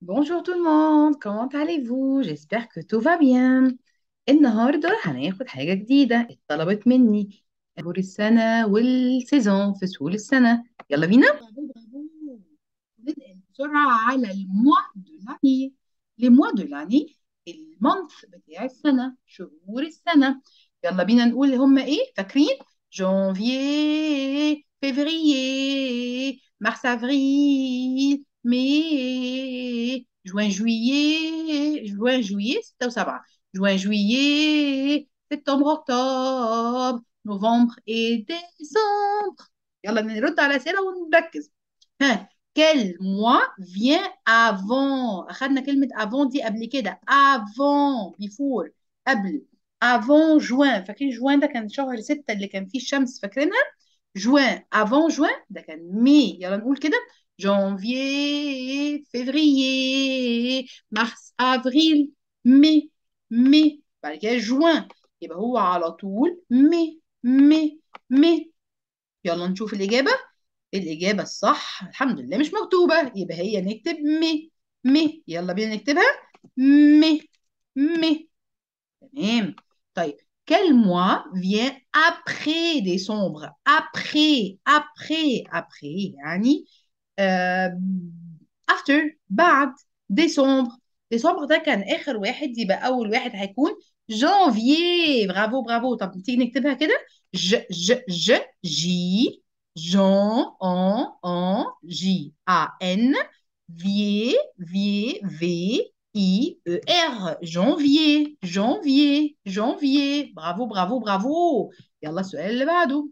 Bonjour tout le monde, comment allez-vous? J'espère que tout va bien. النهاردة هناخد حاجة جديدة اتطلبت مني شهور السنة والسيزون فصول السنة يلا بينا برافو برافو ننقل بسرعة على الموا دو لاني الموا دو لاني المانث بتاع السنة شهور السنة يلا بينا نقول هما ايه فاكرين؟ جانفيي فيفريي مارس افريل مي جوان جويي جوان جويي ستة وسبعة جوان جويي سبتمبر أكتوبر نوفمبر إيه ديسمبر يلا نرد على الأسئلة ونركز ها quel mois vient avant أخدنا كلمة avant دي قبل كده avant before قبل avant juin فاكرين جوان ده كان شهر ستة اللي كان فيه الشمس فاكرينها جوان avant juin ده كان مي يلا نقول كده janvier, février, mars, avril, mai, mai بعد كده juin يبقى هو على طول مي مي مي يلا نشوف الإجابة الإجابة الصح الحمد لله مش مكتوبة يبقى هي نكتب مي مي يلا بينا نكتبها مي مي تمام طيب quel mois vient après décembre après après après يعني آه after بعد ديسمبر ديسمبر ده كان اخر واحد يبقى اول واحد هيكون جانفيي برافو برافو طب تيجي نكتبها كده ج ج ج جي جان ان ان جي ا ان في في في I E R janvier janvier janvier برافو برافو برافو يلا السؤال اللي بعده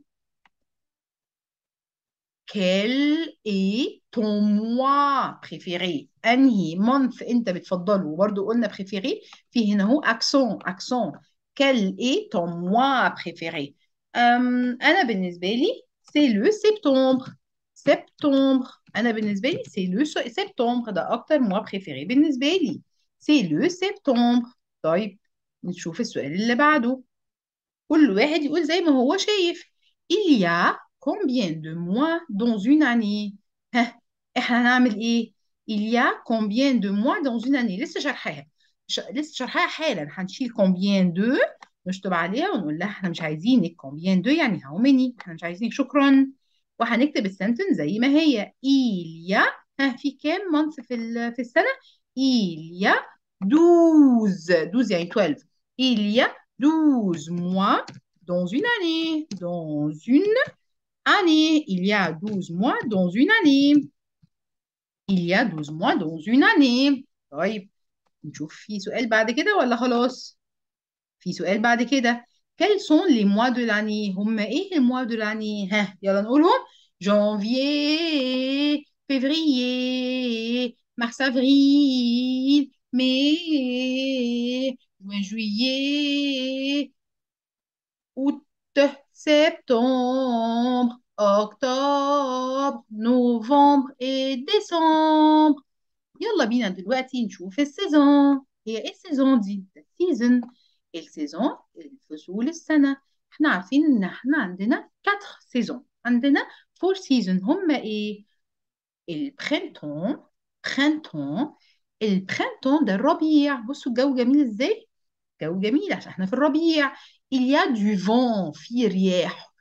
quel est ton mois préféré انهي month انت بتفضله وبرضه قلنا préféré في هنا اهو accent accent quel est ton mois préféré أم انا بالنسبه لي c'est le septembre septembre انا بالنسبه لي c'est le septembre ده اكتر mois préféré بالنسبه لي c'est le septembre طيب نشوف السؤال اللي بعده كل واحد يقول زي ما هو شايف il y a combien de mois dans une année ها احنا هنعمل ايه il y a combien de mois dans une année لسه شرحها ش... لسه شرحها حالا هنشيل combien de نشطب عليها ونقول لها احنا مش عايزينك combien de يعني how many احنا مش عايزينك شكرا وهنكتب السنتنس زي ما هي il y a ها في كام month في ال... في السنة il y a 12 12 يعني 12 il y a 12 mois dans une année dans une année. Il y a 12 mois dans une année. Il y a 12 mois dans une année. طيب نشوف في سؤال بعد كده ولا خلاص؟ في سؤال بعد كده. Quels sont les mois de l'année؟ هم ايه les mois de l'année؟ ها يلا نقولهم. Janvier, février, mars, avril, mai, juin, juillet, août, septembre, octobre, novembre et décembre يلا بينا دلوقتي نشوف السيزون هي ايه السيزون دي السيزون السيزون الفصول السنة احنا عارفين ان احنا عندنا 4 سيزون عندنا 4 سيزون هما ايه البرينتون برينتون البرينتون ده الربيع بصوا الجو جميل ازاي جو جميل عشان احنا في الربيع il y a du vent في رياح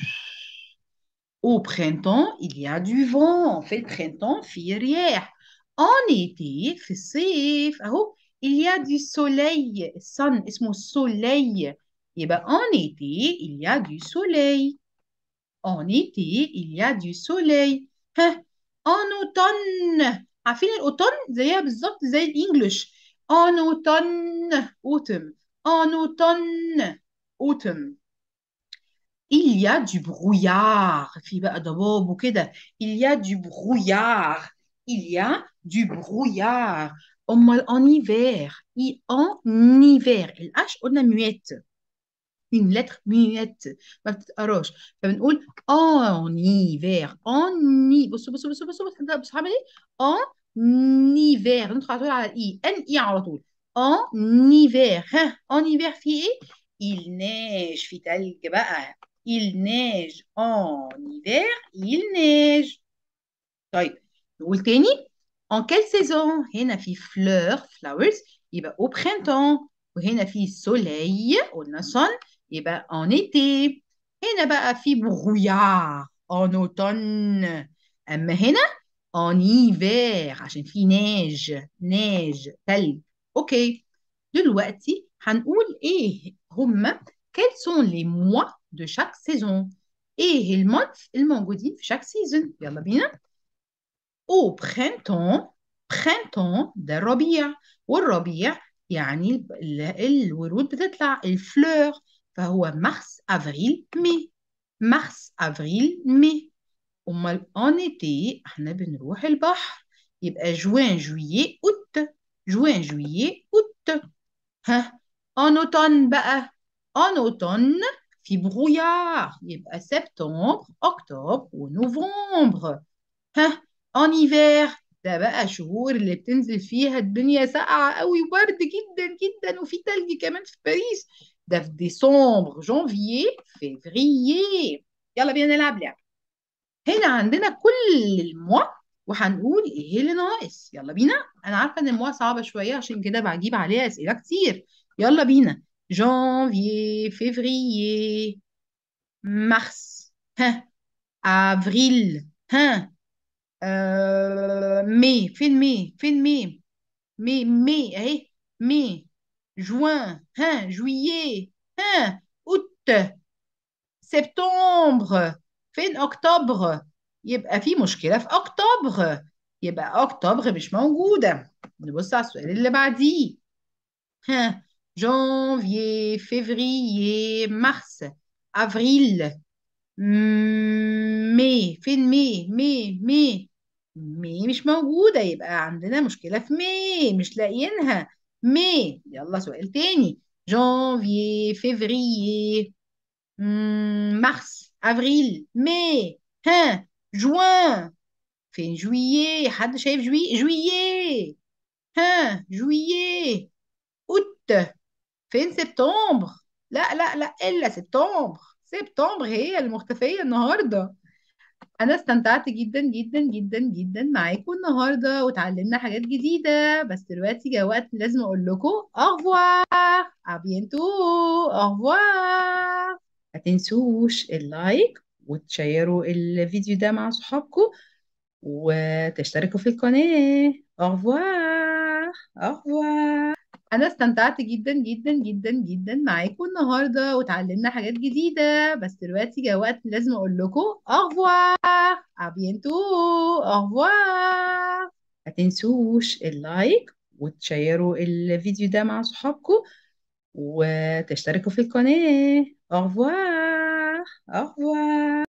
au printemps il y a du vent في البرينتون في رياح en été في الصيف اهو il y a du soleil sun اسمه soleil يبقى en été il y a du soleil en été il y a du soleil ها en automne عارفين الاوتون زيها بالظبط زي الانجليش en automne autumn en automne autumn il y a du brouillard في بقى ضباب وكده il y a du brouillard il y a du brouillard أمال en hiver et en hiver الأش قلنا muette une lettre muette ما بتتقراش فبنقول en hiver en hiver بصوا بصوا بصوا بصوا بصوا بصوا هعمل ايه en hiver ندخل على طول على الاي ان اي على طول en hiver ها en hiver في ايه il neige في تلج بقى il neige en hiver il neige طيب نقول تاني En quelle saison هنا في fleurs flowers يبقى au printemps وهنا في soleil قلنا sun يبقى en été هنا بقى في brouillard en automne أما هنا en hiver عشان في نيج نيج تلج أوكي دلوقتي هنقول إيه هما quels sont les mois de chaque saison إيه المونث الموجودين في chaque season يلا بينا au printemps printemps ده الربيع والربيع يعني ال- الورود بتطلع الفلور فهو مارس افريل مي مارس افريل مي امال ان ايتي احنا بنروح البحر يبقى جوان جويي اوت جوان جويي اوت ها ان اوتون بقى ان اوتون في برويار يبقى سبتمبر اكتوبر ونوفمبر ها ان ايفير ده بقى شهور اللي بتنزل فيها الدنيا ساقعة قوي وبرد جدا جدا وفي تلج كمان في باريس ده في ديسمبر جانفيي فيفريي يلا بينا نلعب لعبة هنا عندنا كل الموا وهنقول ايه اللي ناقص يلا بينا انا عارفة ان الموا صعبة شوية عشان كده بجيب عليها اسئلة كتير يلا بينا جانفيي فيفريي مارس ها افريل ها آه، مي فين مي فين مي مي مي اهي مي جوان ها جويي ها اوت سبتمبر فين اكتوبر يبقى في مشكلة في اكتوبر يبقى اكتوبر مش موجودة نبص على السؤال اللي بعديه ها جانفيي فيفريي مارس افريل مي فين مي مي مي مي مش موجودة يبقى عندنا مشكلة في مي مش لاقيينها مي يلا سؤال تاني جانفي فيفريي مم، مارس افريل مي ها جوان فين جويي حد شايف جوي جويي ها جويي اوت فين سبتمبر لا لا لا الا سبتمبر سبتمبر هي المختفية النهارده أنا استمتعت جدا جدا جدا جدا معاكم النهاردة وتعلمنا حاجات جديدة بس دلوقتي جه وقت لازم أقول لكم أغوار أبينتو أغوار ما تنسوش اللايك وتشيروا الفيديو ده مع صحابكم وتشتركوا في القناة أغوار أغوار أنا استمتعت جدا جدا جدا جدا معاكم النهاردة وتعلمنا حاجات جديدة بس دلوقتي جه وقت لازم أقول لكم أغوار أبينتو أغوار ما تنسوش اللايك وتشيروا الفيديو ده مع صحابكم وتشتركوا في القناة أغوار أغوار